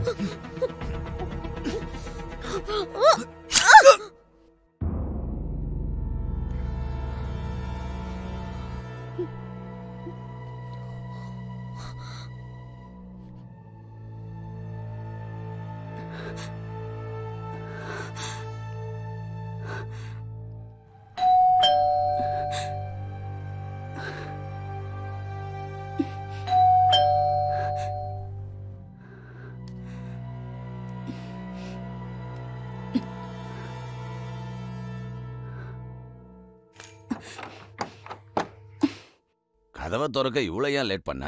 கதவை திறக்க இவ்வளோ ஏன் லேட் பண்ண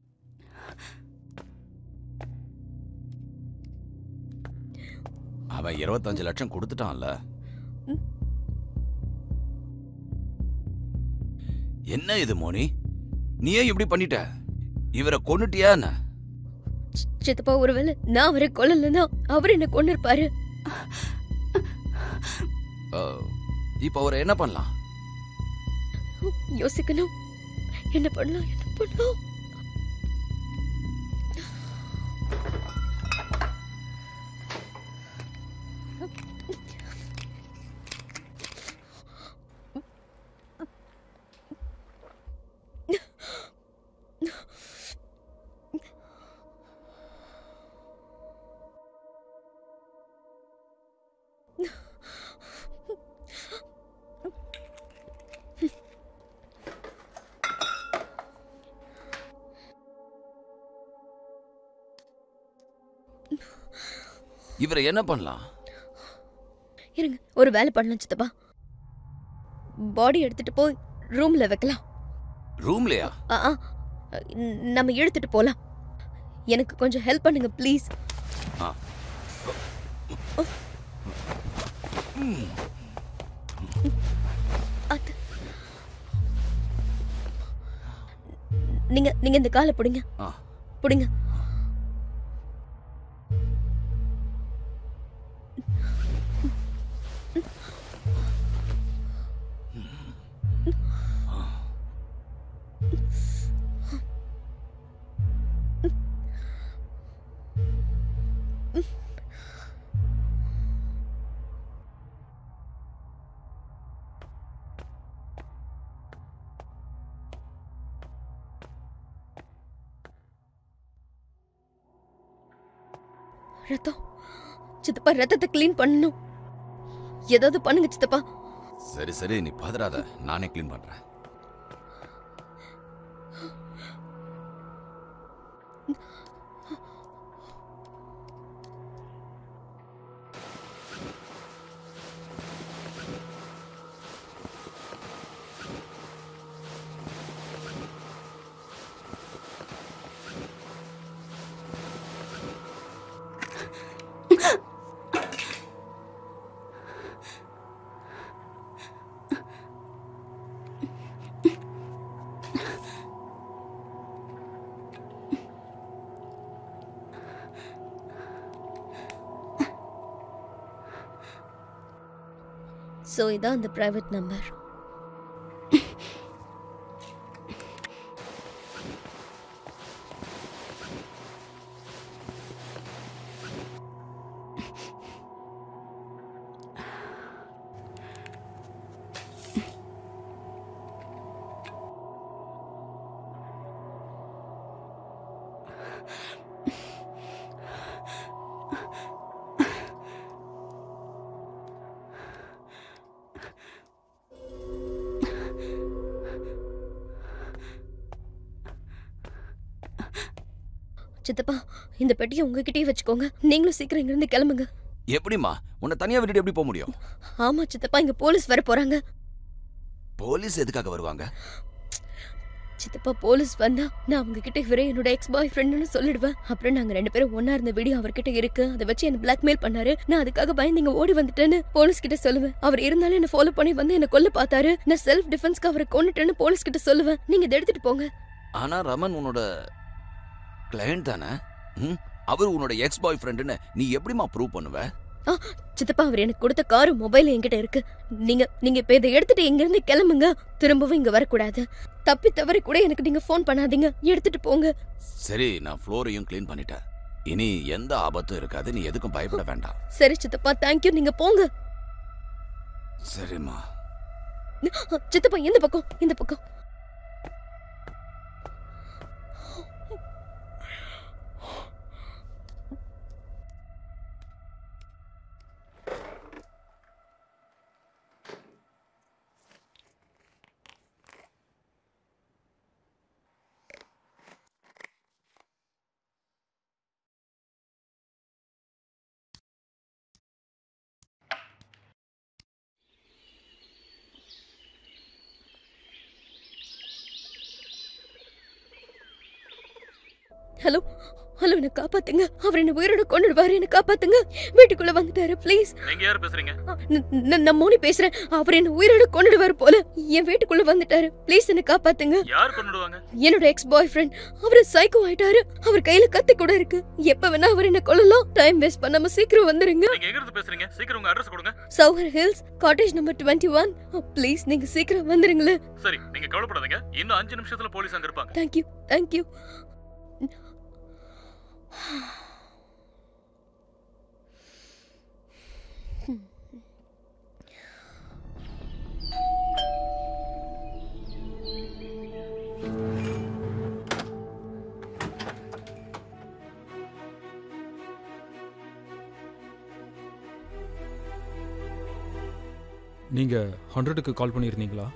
அவன் இருபத்தஞ்சு லட்சம் கொடுத்துட்டான்ல என்ன இது மோனி நீ ஏன் இப்படி பண்ணிட்ட இவரை கொன்னுட்டியா என்ன சித்தப்பா ஒருவேளை நான் அவரை கொல்லலைன்னா அவர் என்ன கொண்டு இருப்பாரு இப்போ அவரை என்ன பண்ணலாம் யோசிக்கணும் என்ன பண்ணலாம் என்ன பண்ணலாம் இவரை என்ன பண்ணலாம் இருங்க ஒரு வேலை பண்ணலாம் சித்தப்பா பாடி எடுத்துட்டு போய் ரூம்ல வைக்கலாம் ரூம்லயா ஆ, ஆ, ந- நம்ம எடுத்துட்டு போலாம் எனக்கு கொஞ்சம் ஹெல்ப் பண்ணுங்க ப்ளீஸ் ஆ. அது நீங்க நீங்க இந்த காலை பிடிங்க ஆ. பிடிங்க ரத்தம் சித்தப்பா ரத்தத்தை க்ளீன் பண்ணணும் ஏதாவது பண்ணுங்க சித்தப்பா சரி சரி நீ பதறாத நானே க்ளீன் பண்றேன் ஸோ இதான் அந்த பிரைவேட் நம்பர் சித்தப்பா இந்த பெட்டியை உங்ககிட்டயே வச்சுக்கோங்க நீங்களும் சீக்கிரம் இங்கிருந்து கிளம்புங்க எப்படிம்மா உன்னை தனியா விட்டுட்டு எப்படி போக முடியும் ஆமா சித்தப்பா இங்க போலீஸ் வர போறாங்க போலீஸ் எதுக்காக வருவாங்க சித்தப்பா போலீஸ் வந்தா நான் அவங்க கிட்ட இவரே என்னோட எக்ஸ் பாய் ஃப்ரெண்டுன்னு சொல்லிடுவேன் அப்புறம் நாங்க ரெண்டு பேரும் ஒண்ணா இருந்த வீடியோ அவர்கிட்ட இருக்கு அதை வச்சு என்ன பிளாக்மெயில் பண்ணாரு நான் அதுக்காக பயந்து இங்க ஓடி வந்துட்டேன்னு போலீஸ் கிட்ட சொல்லுவேன் அவர் இருந்தாலும் என்ன ஃபாலோ பண்ணி வந்து என்ன கொல்ல பார்த்தாரு நான் செல்ஃப் டிஃபென்ஸ்க்கு அவரை கொன்னுட்டேன்னு போலீஸ் கிட்ட சொல்லுவேன் நீங்க இதை எடுத்துட்டு போங்க ஆனா ரமன் உன்னோட கிளையண்ட் தானே ம்? அவர் உன்னோட எக்ஸ் பாய் ஃப்ரெண்டுன்னு நீ எப்படிம்மா ப்ரூவ் பண்ணுவ சித்தப்பா அவர் எனக்கு கொடுத்த காரு மொபைல் என்கிட்ட இருக்கு நீங்க நீங்க இப்ப இதை எடுத்துட்டு இங்க இருந்து கிளம்புங்க திரும்பவும் இங்க வரக்கூடாது தப்பி தவறி கூட எனக்கு நீங்க ஃபோன் பண்ணாதீங்க எடுத்துட்டு போங்க சரி நான் ஃப்ளோரையும் க்ளீன் பண்ணிட்டேன் இனி எந்த ஆபத்தும் இருக்காது நீ எதுக்கும் பயப்பட வேண்டாம் சரி சித்தப்பா தேங்க்யூ நீங்க போங்க சரிம்மா சித்தப்பா இந்த பக்கம் இந்த பக்கம் ஹலோ ஹலோ என்ன காப்பாத்துங்க அவர் என்ன உயிரோட கொண்டுடுவாரு என்ன காப்பாத்துங்க வீட்டுக்குள்ள வந்துட்டாரு ப்ளீஸ் நீங்க யார் பேசுறீங்க நான் மோனி பேசுறேன் அவர் என்ன உயிரோட கொண்டுடுவாரு போல என் வீட்டுக்குள்ள வந்துட்டாரு ப்ளீஸ் என்ன காப்பாத்துங்க யார் கொண்டுடுவாங்க என்னோட எக்ஸ் பாய் ஃப்ரெண்ட் அவரு சைக்கோ ஆயிட்டாரு அவர் கையில கத்தி கூட இருக்கு எப்ப வேணா அவர் என்ன கொல்லலாம் டைம் வேஸ்ட் பண்ணாம சீக்கிரம் வந்துருங்க நீங்க எங்க இருந்து பேசுறீங்க சீக்கிரம் உங்க அட்ரஸ் கொடுங்க சௌஹர் hills cottage number twenty one please நீங்க சீக்கிரம் வந்துருங்களேன் சரி நீங்க கவலைப்படாதீங்க இன்னும் அஞ்சு நிமிஷத்துல போலீஸ் அங்க இருப்பாங்க தேங்க்யூ தேங்க்யூ நீங்க ஹண்ட்ரடுக்கு கால் பண்ணியிருந்தீங்களா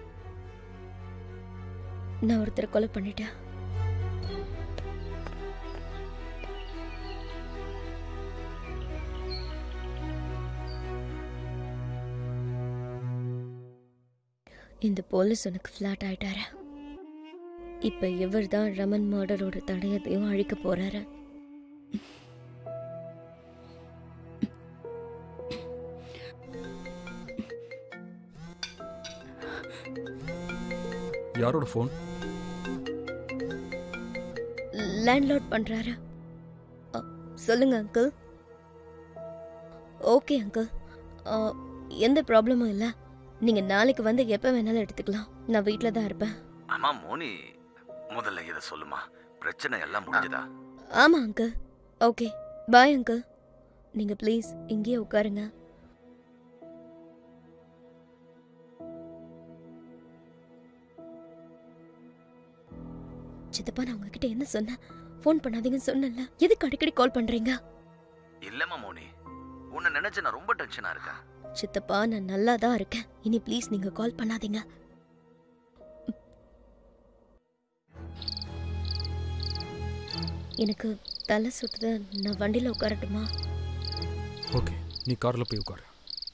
நான் ஒருத்தரை கொலை பண்ணிட்டேன் இந்த போலீஸ் எனக்கு ஃப்ளாட் ஆயிட்டாரு இப்ப இவர் தான் ரமன் மர்டரோட தடயத்தையும் அழிக்க போறாரு யாரோட ஃபோன் லேண்ட்லார்ட் பண்றாரு அ, சொல்லுங்க அங்கிள் ஓகே அங்கிள் அ, எந்த ப்ராப்ளமும் இல்லை நீங்க நாளைக்கு வந்து எப்போ வேணாலும் எடுத்துக்கலாம் நான் வீட்டில் தான் இருப்பேன் ஆமா மோனி முதல்ல இத சொல்லுமா பிரச்சனை எல்லாம் முடிஞ்சதா ஆமா அங்கிள் ஓகே பாய் அங்கிள் நீங்க ப்ளீஸ் இங்கேயே உட்காருங்க சித்தப்பா நான் உங்ககிட்ட என்ன சொன்னேன் ஃபோன் பண்ணாதீங்கன்னு சொன்னேன்ல எதுக்கு அடிக்கடி கால் பண்றீங்க இல்லம்மா மோனி உன்னை நினைச்சு நான் ரொம்ப டென்ஷனா இருக்கேன் சித்தப்பா நான் நல்லா தான் இருக்கேன் இனி ப்ளீஸ் நீங்க கால் பண்ணாதீங்க எனக்கு தலை சுத்துது நான் வண்டியில உட்காரட்டுமா ஓகே நீ கார்ல போய் உட்காரு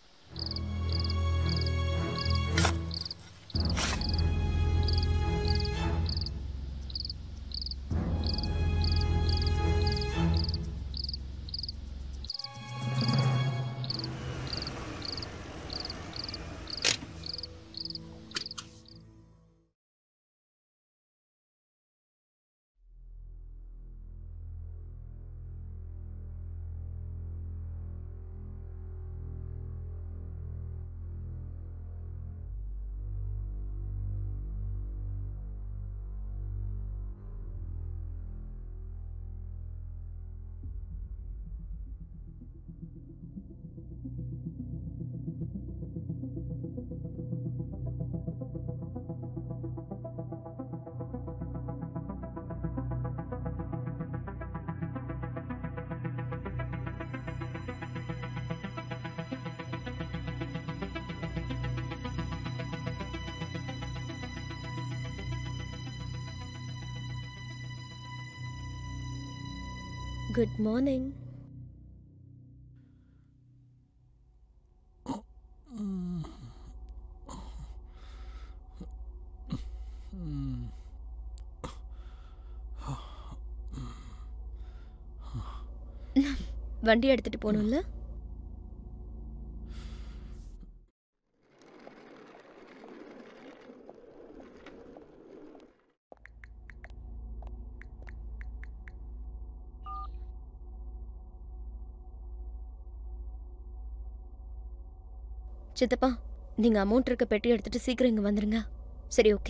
குட் மார்னிங் வண்டி எடுத்துட்டு போகணும்ல சித்தப்பா நீங்க அமௌண்ட் இருக்க பெட்டி எடுத்துட்டு சீக்கிரம் இங்க வந்துருங்க சரி ஓகே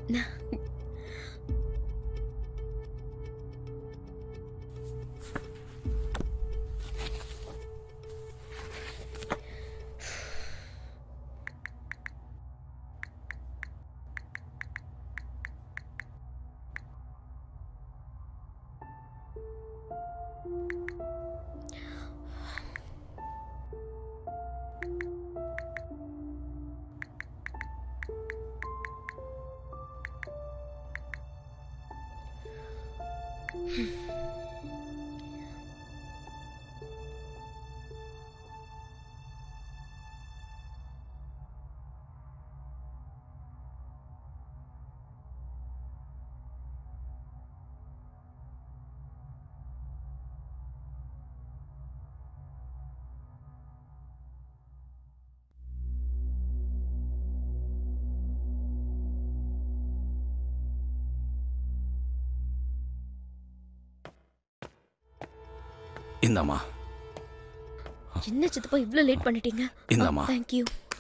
இந்தாம்மா என்ன சித்தப்பா இவ்ளோ லேட் பண்ணிட்டீங்க இந்தாம்மா தேங்க்யூ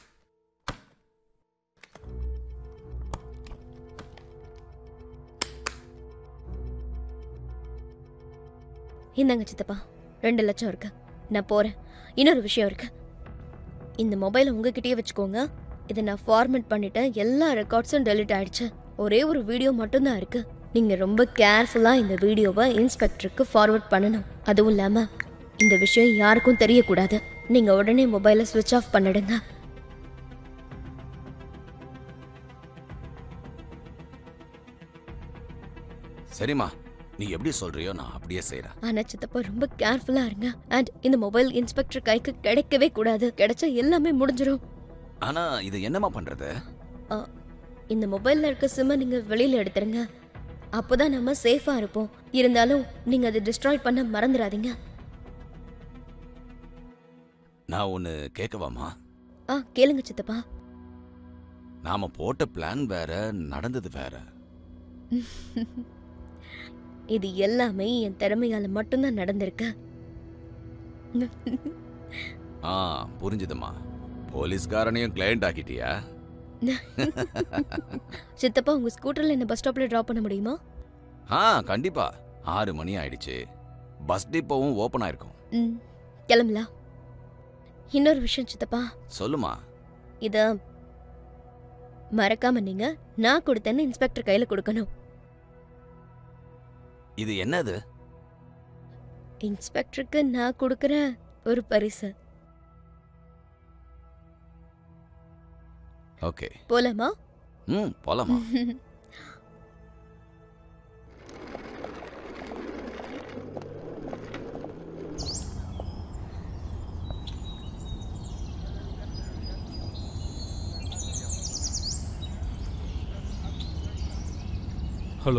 இந்தாங்க சித்தப்பா ரெண்டு லட்சம் இருக்கு நான் போறேன் இன்னொரு விஷயம் இருக்கு இந்த மொபைலை உங்ககிட்டயே வச்சுக்கோங்க இதை நான் ஃபார்மேட் பண்ணிட்டேன் எல்லா ரெக்கார்ட்ஸும் டெலிட் ஆயிடுச்சு ஒரே ஒரு வீடியோ மட்டும்தான் இருக்கு நீங்க ரொம்ப கேர்ஃபுல்லா இந்த வீடியோவை இன்ஸ்பெக்டருக்கு ஃபார்வர்ட் பண்ணணும் அதுவும் இல்லாம இந்த விஷயம் யாருக்கும் தெரியக்கூடாது நீங்க உடனே மொபைலை ஸ்விட்ச் ஆஃப் பண்ணிடுங்க சரிம்மா நீ எப்படி சொல்றியோ நான் அப்படியே செய்றேன் ஆனா சித்தப்பா ரொம்ப கேர்ஃபுல்லா இருங்க அண்ட் இந்த மொபைல் இன்ஸ்பெக்டர் கைக்கு கிடைக்கவே கூடாது கிடைச்சா எல்லாமே முடிஞ்சிடும் ஆனா இது என்னம்மா பண்றது இந்த மொபைல்ல இருக்க சிம்மை நீங்க வெளியில எடுத்துருங்க அப்போதான் நம்ம சேஃபா இருப்போம் இருந்தாலும் நீங்க அதை டிஸ்ட்ராய் பண்ண மறந்துடாதீங்க நான் ஒன்னு கேட்கவாமா ஆ கேளுங்க சித்தப்பா நாம போட்ட பிளான் வேற நடந்தது வேற இது எல்லாமே என் திறமையால மட்டும்தான் நடந்திருக்கு ஆ புரிஞ்சுதுமா போலீஸ்காரனையும் கிளையண்ட் ஆக்கிட்டியா சித்தப்பா உங்க ஸ்கூட்டர்ல என்ன பஸ் ஸ்டாப்ல டிராப் பண்ண முடியுமா ஆ கண்டிப்பா ஆறு மணி ஆயிடுச்சு பஸ் டிப்போவும் ஓப்பன் ஆயிருக்கும் ம் கிளம்பலாம் இன்னொரு விஷயம் சித்தப்பா சொல்லுமா இத மறக்காம நீங்க நான் கொடுத்தேன்னு இன்ஸ்பெக்டர் கையில கொடுக்கணும் இது என்னது இன்ஸ்பெக்டருக்கு நான் கொடுக்கற ஒரு பரிசு ஓகே போலாமா ம் போலாமா ஹலோ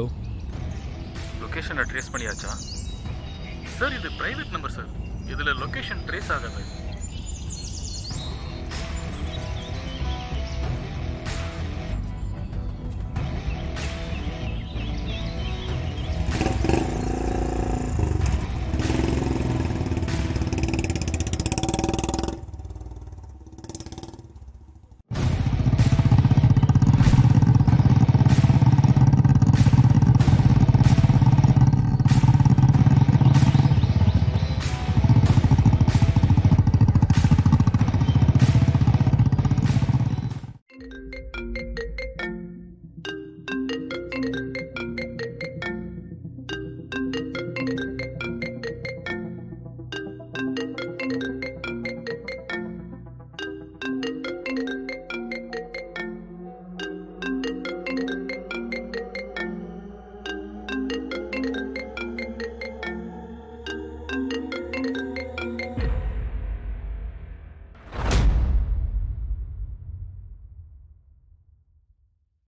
லொகேஷனை ட்ரேஸ் பண்ணியாச்சா சார் இது பிரைவேட் நம்பர் சார் இதுல லொகேஷன் ட்ரேஸ் ஆகாது